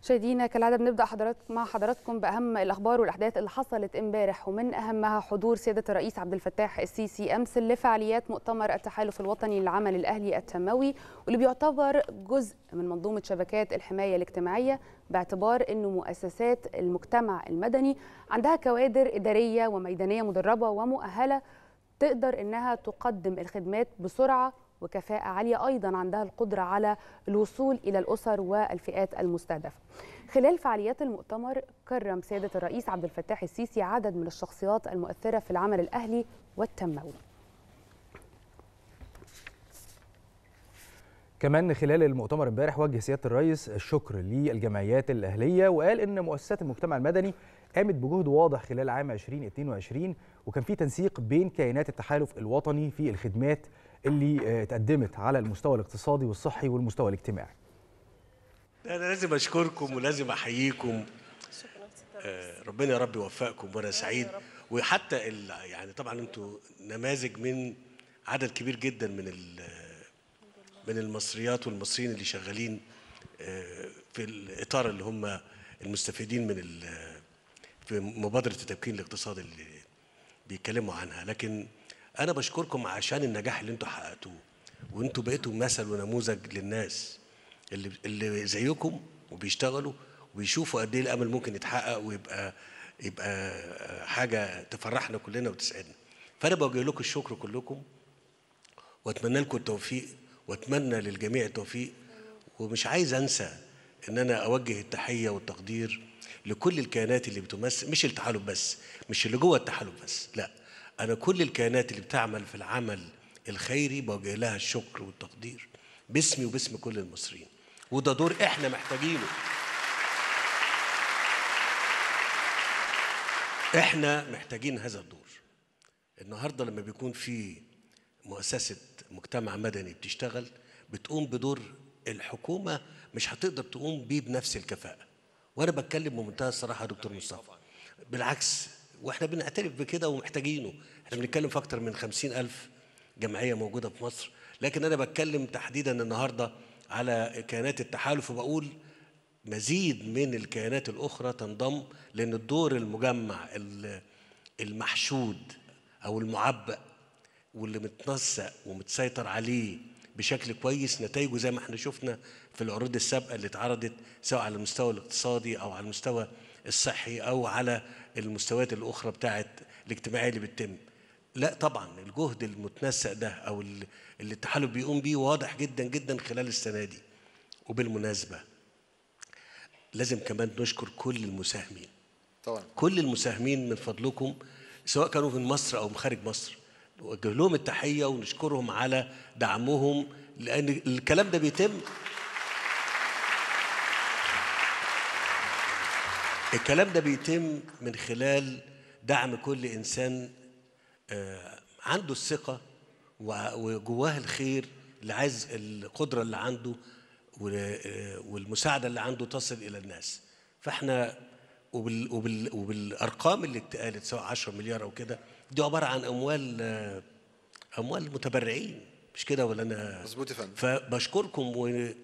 مشاهدينا كالعاده بنبدا حضرات مع حضراتكم باهم الاخبار والاحداث اللي حصلت امبارح ومن اهمها حضور سياده الرئيس عبد الفتاح السيسي امس لفعاليات مؤتمر التحالف الوطني للعمل الاهلي التنموي واللي بيعتبر جزء من منظومه شبكات الحمايه الاجتماعيه باعتبار انه مؤسسات المجتمع المدني عندها كوادر اداريه وميدانيه مدربه ومؤهله تقدر انها تقدم الخدمات بسرعه وكفاءة عالية أيضا عندها القدرة على الوصول إلى الأسر والفئات المستهدفة خلال فعاليات المؤتمر كرم سيادة الرئيس عبد الفتاح السيسي عدد من الشخصيات المؤثرة في العمل الأهلي والتنموي كمان خلال المؤتمر امبارح وجه سياده الرئيس الشكر للجمعيات الاهليه وقال ان مؤسسات المجتمع المدني قامت بجهد واضح خلال عام 2022 وكان في تنسيق بين كيانات التحالف الوطني في الخدمات اللي اتقدمت على المستوى الاقتصادي والصحي والمستوى الاجتماعي انا لازم اشكركم ولازم احييكم آه ربنا يا رب يوفقكم وانا سعيد وحتى يعني طبعا انتوا نماذج من عدد كبير جدا من من المصريات والمصريين اللي شغالين آه في الاطار اللي هم المستفيدين من في مبادره التمكين الاقتصادي اللي بيتكلموا عنها لكن انا بشكركم عشان النجاح اللي انتوا حققتوه وانتوا بقيتوا مثل ونموذج للناس اللي اللي زيكم وبيشتغلوا وبيشوفوا قد ايه الامل ممكن يتحقق ويبقى يبقى حاجه تفرحنا كلنا وتسعدنا فانا بوجه لكم الشكر كلكم واتمنى لكم التوفيق واتمنى للجميع التوفيق ومش عايز انسى ان انا اوجه التحيه والتقدير لكل الكيانات اللي بتمثل مش التحالف بس مش اللي جوه التحالف بس لا أنا كل الكيانات اللي بتعمل في العمل الخيري بوجه لها الشكر والتقدير باسمي وباسم كل المصريين وده دور احنا محتاجينه احنا محتاجين هذا الدور النهارده لما بيكون في مؤسسه مجتمع مدني بتشتغل بتقوم بدور الحكومه مش هتقدر تقوم بيه بنفس الكفاءه وانا بتكلم بمنتهى الصراحه يا دكتور مصطفى بالعكس واحنا بنعترف بكده ومحتاجينه احنا بنتكلم في اكتر من خمسين ألف جمعية موجودة في مصر لكن أنا بتكلم تحديدا النهاردة على كيانات التحالف وبقول مزيد من الكيانات الأخرى تنضم لأن الدور المجمع المحشود أو المعبأ واللي متنسق ومتسيطر عليه بشكل كويس نتائجه زي ما احنا شفنا في العروض السابقة اللي اتعرضت سواء على المستوى الاقتصادي أو على المستوى الصحي أو على المستويات الأخرى بتاعت الاجتماعية اللي بتتم لا طبعا الجهد المتنسق ده او اللي التحالف بيقوم بيه واضح جدا جدا خلال السنه دي وبالمناسبه لازم كمان نشكر كل المساهمين طبعا كل المساهمين من فضلكم سواء كانوا من مصر او من خارج مصر نوجه لهم التحيه ونشكرهم على دعمهم لان الكلام ده بيتم الكلام ده بيتم من خلال دعم كل انسان عنده الثقة وجواه الخير اللي عايز القدرة اللي عنده والمساعدة اللي عنده تصل إلى الناس فإحنا وبال وبال وبالأرقام اللي اتقالت سواء 10 مليار أو كده دي عبارة عن أموال أموال متبرعين مش كده ولا أنا مظبوط يا فندم فبشكركم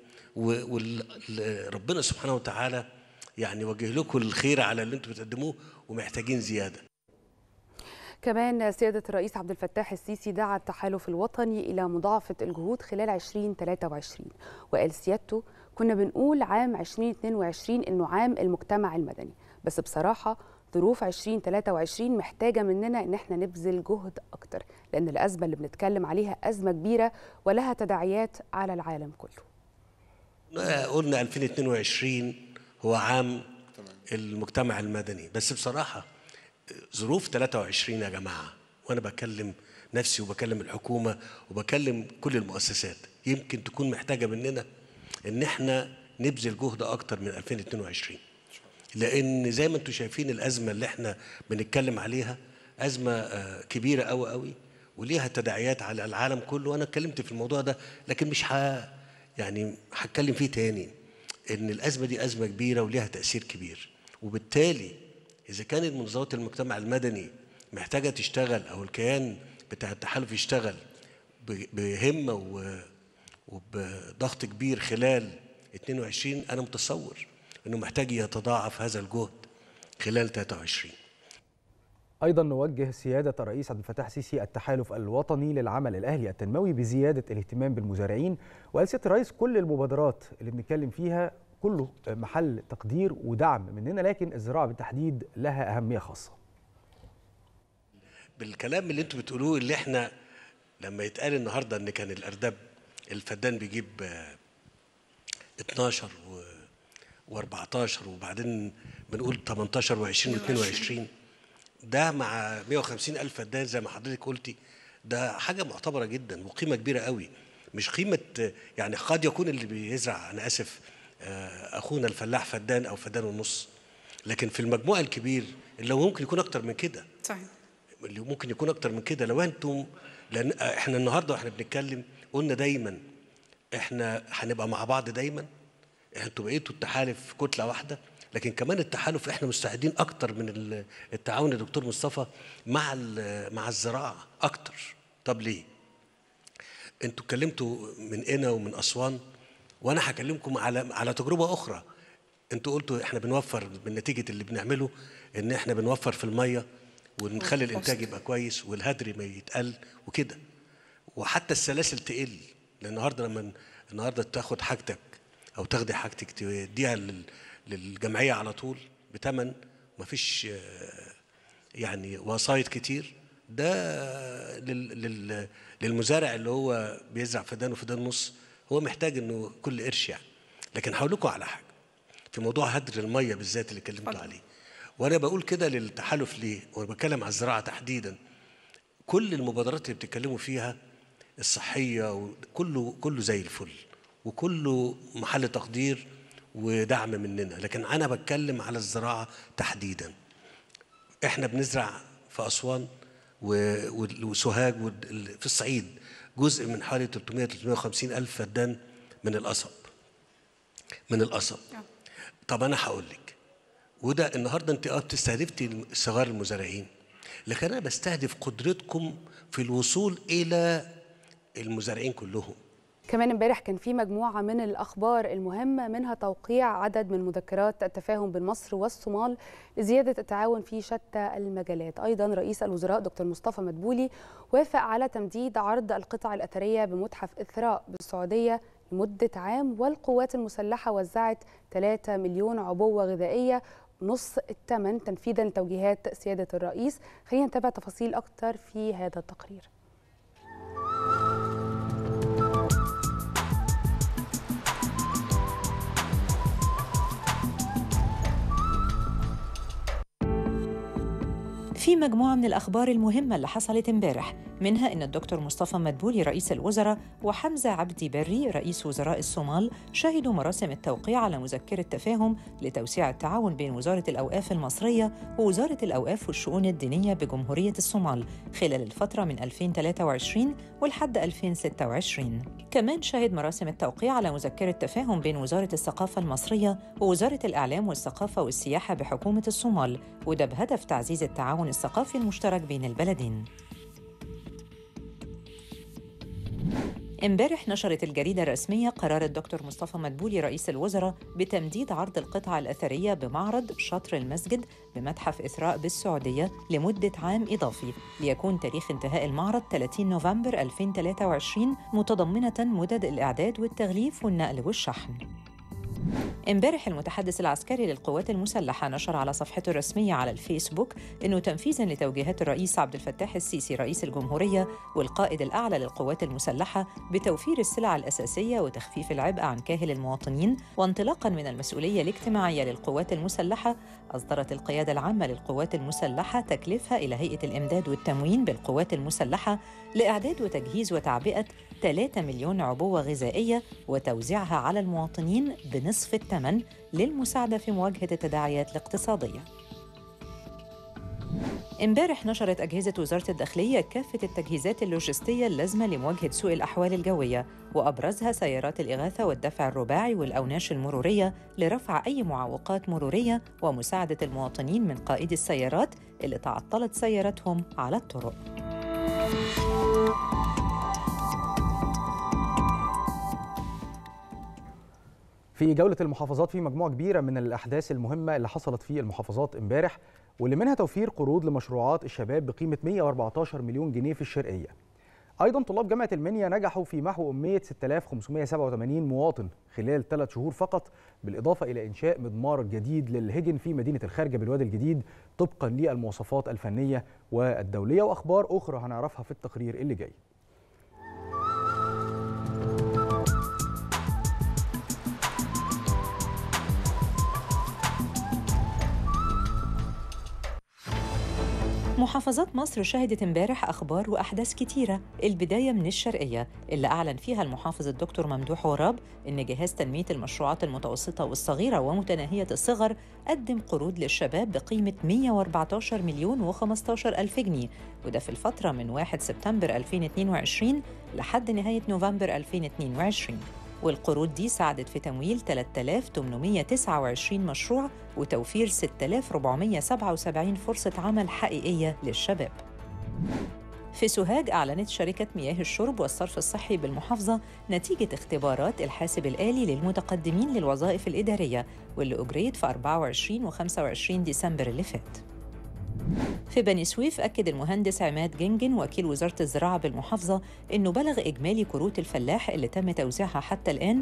وربنا سبحانه وتعالى يعني وجه لكم الخير على اللي انتم بتقدموه ومحتاجين زياده كمان سيادة الرئيس عبد الفتاح السيسي دعا التحالف الوطني إلى مضاعفة الجهود خلال 2023 وقال سيادته كنا بنقول عام 2022 إنه عام المجتمع المدني بس بصراحة ظروف 2023 محتاجة مننا إن احنا نبذل جهد أكتر لأن الأزمة اللي بنتكلم عليها أزمة كبيرة ولها تداعيات على العالم كله قلنا 2022 هو عام المجتمع المدني بس بصراحة ظروف 23 يا جماعه وانا بكلم نفسي وبكلم الحكومه وبكلم كل المؤسسات يمكن تكون محتاجه مننا ان احنا نبذل جهد اكتر من 2022 لان زي ما انتم شايفين الازمه اللي احنا بنتكلم عليها ازمه كبيره قوي قوي وليها تداعيات على العالم كله وانا اتكلمت في الموضوع ده لكن مش ه يعني هتكلم فيه تاني ان الازمه دي ازمه كبيره وليها تاثير كبير وبالتالي إذا كانت منظمات المجتمع المدني محتاجة تشتغل أو الكيان بتاع التحالف يشتغل بهمة وبضغط كبير خلال 22 أنا متصور انه محتاج يتضاعف هذا الجهد خلال 23 ايضا نوجه سياده الرئيس عبد الفتاح السيسي التحالف الوطني للعمل الاهلي التنموي بزياده الاهتمام بالمزارعين وقال سياده الرئيس كل المبادرات اللي بنتكلم فيها كله محل تقدير ودعم مننا لكن الزراعه بالتحديد لها اهميه خاصه بالكلام اللي انتوا بتقولوه اللي احنا لما يتقال النهارده ان كان الارداب الفدان بيجيب 12 و و14 وبعدين بنقول 18 و20 و22 ده مع 150 الف فدان زي ما حضرتك قلتي ده حاجه معتبره جدا وقيمه كبيره قوي مش قيمه يعني قد يكون اللي بيزرع انا اسف اخونا الفلاح فدان او فدان ونص لكن في المجموع الكبير اللي هو ممكن يكون اكتر من كده صحيح اللي ممكن يكون اكتر من كده لو انتم لان احنا النهارده واحنا بنتكلم قلنا دايما احنا هنبقى مع بعض دايما انتوا بقيتوا التحالف كتله واحده لكن كمان التحالف احنا مستعدين اكتر من التعاون يا دكتور مصطفى مع مع الزراعه اكتر طب ليه انتوا اتكلمتوا من هنا ومن اسوان وانا هكلمكم على على تجربه اخرى انتوا قلتوا احنا بنوفر من نتيجه اللي بنعمله ان احنا بنوفر في الميه ونخلي الانتاج يبقى كويس والهدر ما يتقل وكده وحتى السلاسل تقل لان النهارده لما النهارده تاخد حاجتك او تاخدي حاجتك تديها للجمعيه على طول بثمن ما فيش يعني وسايط كتير ده للمزارع اللي هو بيزرع فدان وفدان نص هو محتاج انه كل قرش يعني لكن هقول لكم على حاجه في موضوع هدر الميه بالذات اللي اتكلمت عليه وانا بقول كده للتحالف ليه وانا بتكلم على الزراعه تحديدا كل المبادرات اللي بتتكلموا فيها الصحيه كله كله زي الفل وكله محل تقدير ودعم مننا لكن انا بتكلم على الزراعه تحديدا احنا بنزرع في اسوان وسوهاج في الصعيد جزء من حوالي 300 350 الف فدان من القصب من القصب طب انا هقول لك وده النهارده انت اه بتستهدفتي صغار المزارعين لكن انا بستهدف قدرتكم في الوصول الى المزارعين كلهم كمان امبارح كان في مجموعة من الأخبار المهمة منها توقيع عدد من مذكرات التفاهم بين مصر والصومال لزيادة التعاون في شتى المجالات أيضا رئيس الوزراء دكتور مصطفى مدبولي وافق على تمديد عرض القطع الأثرية بمتحف إثراء بالسعودية لمدة عام والقوات المسلحة وزعت 3 مليون عبوة غذائية نص الثمن تنفيذا لتوجيهات سيادة الرئيس خلينا نتابع تفاصيل أكثر في هذا التقرير في مجموعة من الأخبار المهمة اللي حصلت امبارح منها إن الدكتور مصطفى مدبولي رئيس الوزراء وحمزة عبدي بري رئيس وزراء الصومال شهدوا مراسم التوقيع على مذكرة تفاهم لتوسيع التعاون بين وزارة الأوقاف المصرية ووزارة الأوقاف والشؤون الدينية بجمهورية الصومال خلال الفترة من 2023 ولحد 2026 كمان شهد مراسم التوقيع على مذكرة تفاهم بين وزارة الثقافة المصرية ووزارة الإعلام والثقافة والسياحة بحكومة الصومال وده بهدف تعزيز التعاون الثقافي المشترك بين البلدين امبارح نشرت الجريدة الرسمية قرار الدكتور مصطفى مدبولي رئيس الوزراء بتمديد عرض القطع الأثرية بمعرض شطر المسجد بمتحف إثراء بالسعودية لمدة عام إضافي ليكون تاريخ انتهاء المعرض 30 نوفمبر 2023 متضمنة مدد الإعداد والتغليف والنقل والشحن امبارح المتحدث العسكري للقوات المسلحة نشر على صفحته الرسمية على الفيسبوك أنه تنفيذاً لتوجيهات الرئيس عبد الفتاح السيسي رئيس الجمهورية والقائد الأعلى للقوات المسلحة بتوفير السلع الأساسية وتخفيف العبء عن كاهل المواطنين وانطلاقاً من المسؤولية الاجتماعية للقوات المسلحة أصدرت القيادة العامة للقوات المسلحة تكليفها إلى هيئة الإمداد والتموين بالقوات المسلحة لإعداد وتجهيز وتعبئة 3 مليون عبوة غذائية وتوزيعها على المواطنين بنصف الثمن للمساعدة في مواجهة التداعيات الاقتصادية. امبارح نشرت أجهزة وزارة الداخلية كافة التجهيزات اللوجستية اللازمة لمواجهة سوء الأحوال الجوية وأبرزها سيارات الإغاثة والدفع الرباعي والأوناش المرورية لرفع أي معوقات مرورية ومساعدة المواطنين من قائدي السيارات اللي تعطلت سيارتهم على الطرق. في جولة المحافظات في مجموعة كبيرة من الأحداث المهمة اللي حصلت في المحافظات امبارح واللي منها توفير قروض لمشروعات الشباب بقيمة 114 مليون جنيه في الشرقية. أيضا طلاب جامعة المنيا نجحوا في محو أمية 6587 مواطن خلال ثلاث شهور فقط بالإضافة إلى إنشاء مضمار جديد للهجن في مدينة الخارجة بالوادي الجديد طبقا للمواصفات الفنية والدولية وأخبار أخرى هنعرفها في التقرير اللي جاي. محافظات مصر شهدت امبارح اخبار واحداث كتيره البدايه من الشرقيه اللي اعلن فيها المحافظ الدكتور ممدوح غراب ان جهاز تنميه المشروعات المتوسطه والصغيره ومتناهيه الصغر قدم قروض للشباب بقيمه 114 مليون و15 الف جنيه وده في الفتره من 1 سبتمبر 2022 لحد نهايه نوفمبر 2022 والقروض دي ساعدت في تمويل 3829 مشروع وتوفير 6477 فرصة عمل حقيقية للشباب. في سوهاج أعلنت شركة مياه الشرب والصرف الصحي بالمحافظة نتيجة اختبارات الحاسب الآلي للمتقدمين للوظائف الإدارية واللي أجريت في 24 و 25 ديسمبر اللي فات. في بني سويف أكد المهندس عماد جنجن وكيل وزارة الزراعة بالمحافظة إنه بلغ إجمالي كروت الفلاح اللي تم توزيعها حتى الآن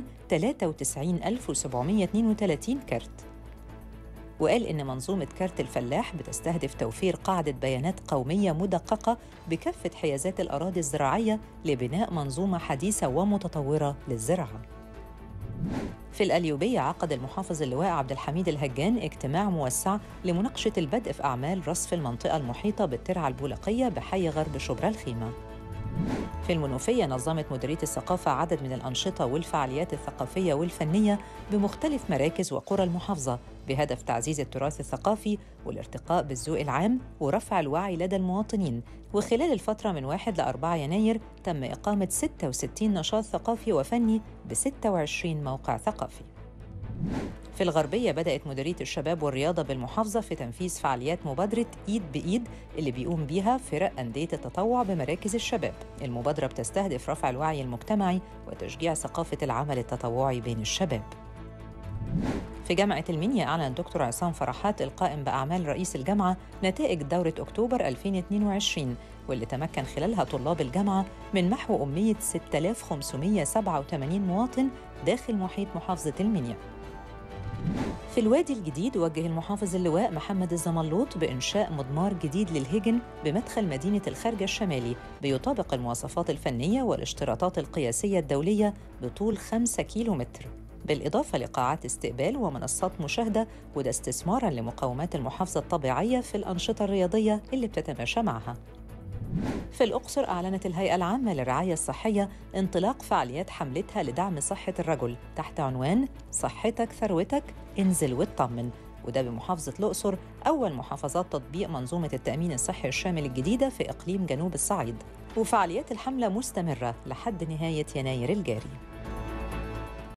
93732 كارت وقال إن منظومة كارت الفلاح بتستهدف توفير قاعدة بيانات قومية مدققة بكافة حيازات الأراضي الزراعية لبناء منظومة حديثة ومتطورة للزراعة في القليوبية عقد المحافظ اللواء عبد الحميد الهجان اجتماع موسع لمناقشة البدء في أعمال رصف المنطقة المحيطة بالترعة البولقية بحي غرب شبرا الخيمة. في المنوفية نظمت مديرية الثقافة عدد من الأنشطة والفعاليات الثقافية والفنية بمختلف مراكز وقرى المحافظة بهدف تعزيز التراث الثقافي والارتقاء بالذوق العام ورفع الوعي لدى المواطنين وخلال الفترة من 1 ل 4 يناير تم إقامة 66 نشاط ثقافي وفني ب 26 موقع ثقافي في الغربية بدأت مديرية الشباب والرياضة بالمحافظة في تنفيذ فعاليات مبادرة إيد بإيد اللي بيقوم بيها فرق أندية التطوع بمراكز الشباب المبادرة بتستهدف رفع الوعي المجتمعي وتشجيع ثقافة العمل التطوعي بين الشباب في جامعة المنيا أعلن الدكتور عصام فرحات القائم بأعمال رئيس الجامعة نتائج دورة أكتوبر 2022 واللي تمكن خلالها طلاب الجامعة من محو أمية 6587 مواطن داخل محيط محافظة المنيا في الوادي الجديد وجه المحافظ اللواء محمد الزملوط بإنشاء مضمار جديد للهجن بمدخل مدينة الخارجة الشمالي بيطابق المواصفات الفنية والاشتراطات القياسية الدولية بطول 5 كيلومتر بالإضافة لقاعات استقبال ومنصات مشاهدة وده استثماراً لمقومات المحافظة الطبيعية في الأنشطة الرياضية اللي بتتماشى معها في الأقصر أعلنت الهيئة العامة للرعاية الصحية انطلاق فعاليات حملتها لدعم صحة الرجل تحت عنوان صحتك ثروتك انزل واطمن وده بمحافظة الأقصر أول محافظات تطبيق منظومة التأمين الصحي الشامل الجديدة في إقليم جنوب الصعيد وفعاليات الحملة مستمرة لحد نهاية يناير الجاري